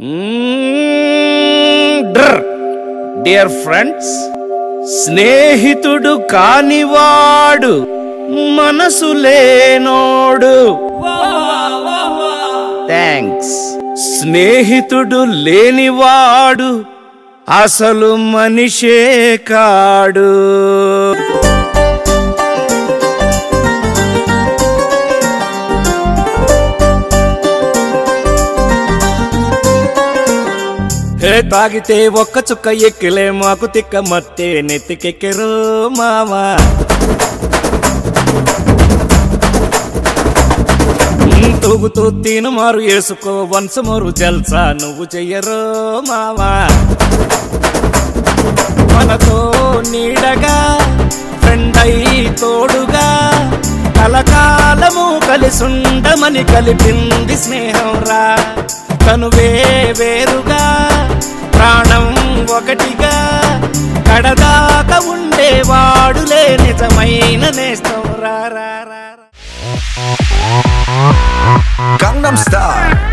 Dear friends స్నేహితుడు కానివాడు మనసు లేనోడు థ్యాంక్స్ స్నేహితుడు లేనివాడు అసలు మనిషే కాడు హే తాగితే ఒక్క చుక్క ఎక్కిలే మాకు తిక్క మత్తే నెత్తికెక్కెరు మామా ఉమ్, తూగుతూ తీను మారు వేసుకో వంశమోరు జల్సా నువ్వు చెయ్యరు మావా మనతో నీడగా ఫ్రెండ్ అయి తోడుగా కలకాలము కలిసుండమని కలిపింది స్నేహం రా తనువే వేరుగా ప్రాణం ఒకటిగా కడదాకా ఉండేవాడులే నిజమైన నేస్తం రా రా రా రా. Gangnam Style